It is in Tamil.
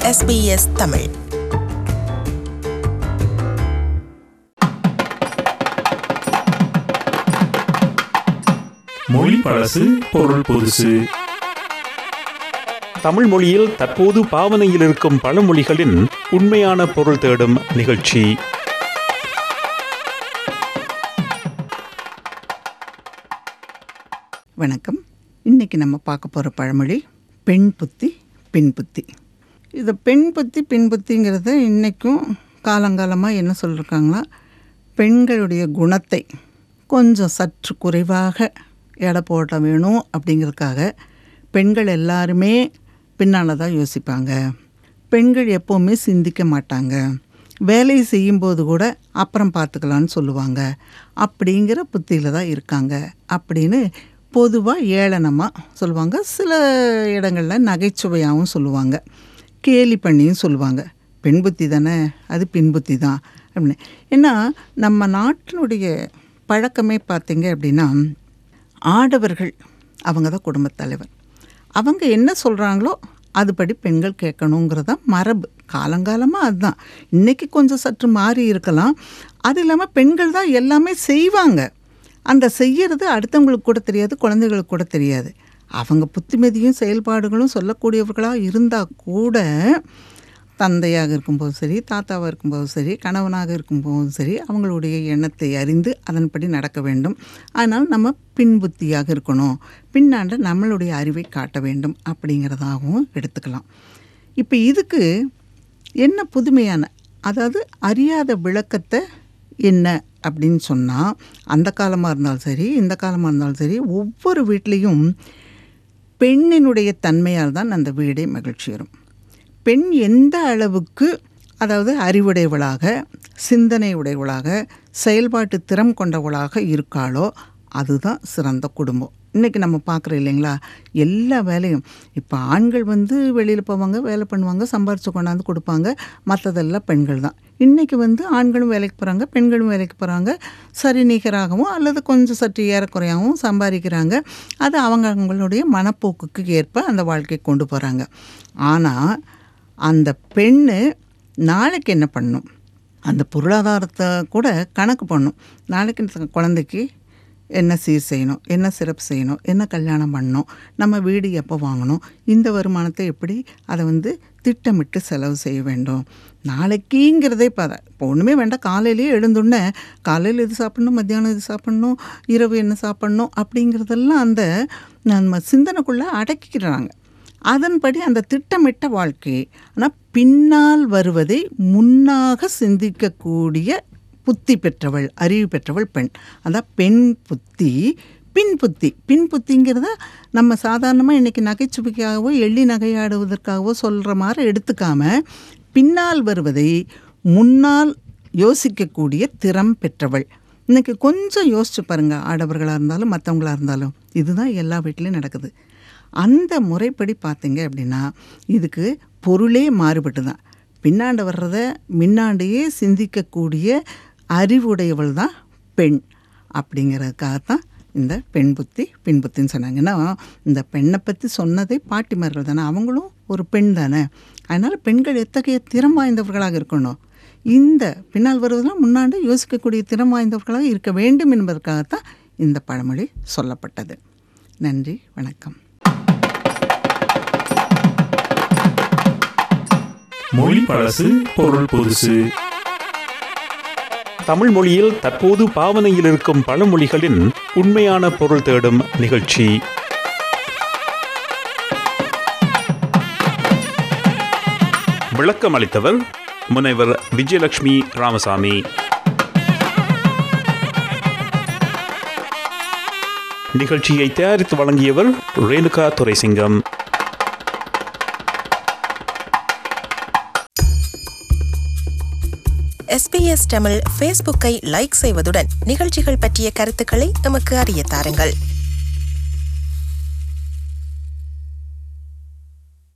SBS தமிழ் மொழி பழசு பொருள் புதுசு தமிழ் மொழியில் தற்போது பாவனையில் இருக்கும் பழமொழிகளின் உண்மையான பொருள் தேடும் நிகழ்ச்சி வணக்கம் இன்னைக்கு நம்ம பார்க்க போகிற பழமொழி பெண் புத்தி பின் புத்தி இது பெண் புத்தி பின் புத்திங்கிறத இன்றைக்கும் காலங்காலமாக என்ன சொல்லியிருக்காங்களா பெண்களுடைய குணத்தை கொஞ்சம் சற்று குறைவாக எடை போட வேணும் அப்படிங்கிறதுக்காக பெண்கள் எல்லாருமே பின்னால் தான் யோசிப்பாங்க பெண்கள் எப்போவுமே சிந்திக்க மாட்டாங்க வேலை செய்யும்போது கூட அப்புறம் பார்த்துக்கலான்னு சொல்லுவாங்க அப்படிங்கிற புத்தியில் தான் இருக்காங்க அப்படின்னு பொதுவாக ஏளனமாக சொல்லுவாங்க சில இடங்களில் நகைச்சுவையாகவும் சொல்லுவாங்க கேலி பண்ணியும் சொல்லுவாங்க பெண் புத்தி தானே அது பின் புத்தி தான் அப்படின்னு ஏன்னா நம்ம நாட்டினுடைய பழக்கமே பார்த்தீங்க அப்படின்னா ஆடவர்கள் அவங்க தான் குடும்பத் தலைவர் அவங்க என்ன சொல்கிறாங்களோ அதுபடி பெண்கள் கேட்கணுங்கிறதா மரபு காலங்காலமாக அதுதான் இன்றைக்கி கொஞ்சம் சற்று மாறி இருக்கலாம் அது இல்லாமல் பெண்கள் தான் எல்லாமே செய்வாங்க அந்த செய்யறது அடுத்தவங்களுக்கு கூட தெரியாது குழந்தைகளுக்கு கூட தெரியாது அவங்க புத்திமதியும் செயல்பாடுகளும் சொல்லக்கூடியவர்களாக இருந்தால் கூட தந்தையாக இருக்கும்போதும் சரி தாத்தாவாக இருக்கும்போதும் சரி கணவனாக இருக்கும்போதும் சரி அவங்களுடைய எண்ணத்தை அறிந்து அதன்படி நடக்க வேண்டும் ஆனால் நம்ம பின்புத்தியாக இருக்கணும் பின்னாண்ட நம்மளுடைய அறிவை காட்ட வேண்டும் அப்படிங்கிறதாகவும் எடுத்துக்கலாம் இப்போ இதுக்கு என்ன புதுமையான அதாவது அறியாத விளக்கத்தை என்ன அப்படின்னு சொன்னால் அந்த காலமாக இருந்தாலும் சரி இந்த காலமாக இருந்தாலும் சரி ஒவ்வொரு வீட்லேயும் பெண்ணினுடைய தன்மையால் தான் அந்த வீடே மகிழ்ச்சி வரும் பெண் எந்த அளவுக்கு அதாவது அறிவுடையவளாக சிந்தனை உடையவளாக செயல்பாட்டு திறம் கொண்டவளாக இருக்காளோ அதுதான் சிறந்த குடும்பம் இன்றைக்கி நம்ம பார்க்குறோம் இல்லைங்களா எல்லா வேலையும் இப்போ ஆண்கள் வந்து வெளியில் போவாங்க வேலை பண்ணுவாங்க சம்பாரித்து கொண்டாந்து கொடுப்பாங்க மற்றதெல்லாம் பெண்கள் தான் இன்றைக்கி வந்து ஆண்களும் வேலைக்கு போகிறாங்க பெண்களும் வேலைக்கு போகிறாங்க சரி நிகராகவும் அல்லது கொஞ்சம் சற்று ஏறக்குறையாகவும் சம்பாதிக்கிறாங்க அது அவங்க அவங்களுடைய மனப்போக்குக்கு ஏற்ப அந்த வாழ்க்கையை கொண்டு போகிறாங்க ஆனால் அந்த பெண்ணு நாளைக்கு என்ன பண்ணும் அந்த பொருளாதாரத்தை கூட கணக்கு பண்ணும் நாளைக்கு இந்த குழந்தைக்கு என்ன சீர் செய்யணும் என்ன சிறப்பு செய்யணும் என்ன கல்யாணம் பண்ணணும் நம்ம வீடு எப்போ வாங்கணும் இந்த வருமானத்தை எப்படி அதை வந்து திட்டமிட்டு செலவு செய்ய வேண்டும் நாளைக்குங்கிறதே இப்போ இப்போ ஒன்றுமே வேண்டாம் காலையிலேயே எழுந்துடனே காலையில் இது சாப்பிட்ணும் மத்தியானம் இது சாப்பிட்ணும் இரவு என்ன சாப்பிட்ணும் அப்படிங்கிறதெல்லாம் அந்த நம்ம சிந்தனைக்குள்ளே அடக்கிக்கிறாங்க அதன்படி அந்த திட்டமிட்ட வாழ்க்கை ஆனால் பின்னால் வருவதை முன்னாக சிந்திக்கக்கூடிய புத்தி பெற்றவள் அறிவு பெற்றவள் பெண் அதான் பெண் புத்தி பின் புத்தி பின் புத்திங்கிறத நம்ம சாதாரணமாக இன்றைக்கி நகைச்சுவைக்காகவோ எள்ளி நகையாடுவதற்காகவோ சொல்கிற மாதிரி எடுத்துக்காம பின்னால் வருவதை முன்னால் யோசிக்கக்கூடிய திறம் பெற்றவள் இன்றைக்கி கொஞ்சம் யோசிச்சு பாருங்கள் ஆடவர்களாக இருந்தாலும் மற்றவங்களாக இருந்தாலும் இதுதான் எல்லா வீட்லேயும் நடக்குது அந்த முறைப்படி பார்த்தீங்க அப்படின்னா இதுக்கு பொருளே மாறுபட்டு தான் பின்னாண்டு வர்றத முன்னாடியே சிந்திக்கக்கூடிய அறிவுடையவள் தான் பெண் அப்படிங்கிறதுக்காகத்தான் இந்த பெண் புத்தி பின் புத்தின்னு சொன்னாங்க ஏன்னா இந்த பெண்ணை பற்றி சொன்னதே பாட்டிமார்கள் தானே அவங்களும் ஒரு பெண் தானே அதனால் பெண்கள் எத்தகைய திறம் வாய்ந்தவர்களாக இருக்கணும் இந்த பின்னால் வருவதெல்லாம் முன்னாண்டு யோசிக்கக்கூடிய திறம் வாய்ந்தவர்களாக இருக்க வேண்டும் என்பதற்காகத்தான் இந்த பழமொழி சொல்லப்பட்டது நன்றி வணக்கம் மொழி பழசு பொருள் புதுசு தமிழ் மொழியில் தற்போது பாவனையில் இருக்கும் பழமொழிகளின் உண்மையான பொருள் தேடும் நிகழ்ச்சி விளக்கம் அளித்தவர் முனைவர் விஜயலட்சுமி ராமசாமி நிகழ்ச்சியை தயாரித்து வழங்கியவர் ரேணுகா துரைசிங்கம் எஸ்பிஎஸ் தமிழ் ஃபேஸ்புக்கை லைக் செய்வதுடன் நிகழ்ச்சிகள் பற்றிய கருத்துக்களை எமக்கு அறிய தாருங்கள்